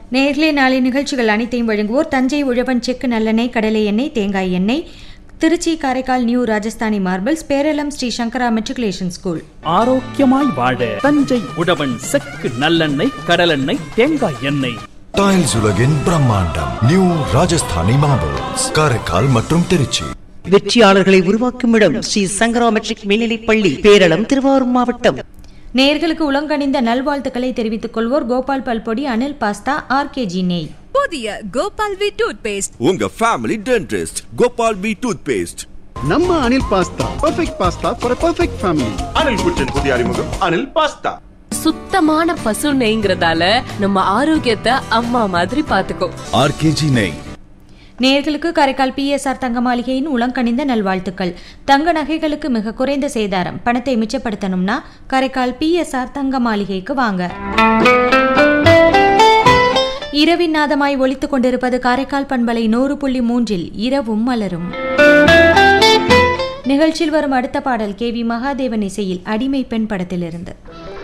நேர்களே நாளை நிகழ்ச்சிகள் அனைத்தையும் வழங்குவோர் தஞ்சை உழவன் செக்கு நல்லெண்ணெய் கடலை எண்ணெய் தேங்காய் எண்ணெய் Tiruchi Karaikal new Rajasthani marbles Peralam Sri Sankara matriculation school ஆரோக்கியமாய் வாழ தஞ்சை உழவன் செக்கு நல்லெண்ணெய் கடலெண்ணெய் தேங்காய் எண்ணெய் டைல்ஸ் உலகின் பிரம்மாண்டம் நியூ ராஜஸ்தானி மார்பிள்ஸ் காரைக்கால் மற்றும் திருச்சி வெற்றியாளர்களை உருவாக்கும் இடம் ஸ்ரீ சங்கரா மெட்ரிக் மேல்நிலைப் பள்ளி பேரளம் திருவாரூர் மாவட்டம் நேர்களுக்கு உலங்கணிந்த நல்வாழ்த்துக்களை தெரிவித்துக் கொள்வோர் கோபால் பல்பொடி அனில் பாஸ்தா ஆர்கேஜி நெய் புதிய கோபால் வி டூத் பேஸ்ட் உங்க family dentist Gopal P toothpaste நம்ம Anil pasta perfect pasta for perfect family Anil குச்சின் புதிய அறிமுகம் அனில் பாஸ்தா சுத்தமான பசு நெய்ங்கிறதால நம்ம ஆரோக்கியத்தை அம்மா மாதிரி பாத்துக்கோ ஆர்கேஜி நெய் நேர்களுக்கு காரைக்கால் பிஎஸ்ஆர் தங்க மாளிகையின் உலங்கணிந்த நல்வாழ்த்துக்கள் தங்க நகைகளுக்கு மிக குறைந்த சேதாரம் பணத்தை மிச்சப்படுத்தணும்னா காரைக்கால் பிஎஸ்ஆர் தங்க மாளிகைக்கு வாங்க இரவின் நாதமாய் ஒலித்துக் கொண்டிருப்பது காரைக்கால் பண்பலை நூறு புள்ளி மூன்றில் இரவும் மலரும் நிகழ்ச்சியில் வரும் அடுத்த பாடல் கே வி மகாதேவன் இசையில் அடிமை பெண் படத்திலிருந்து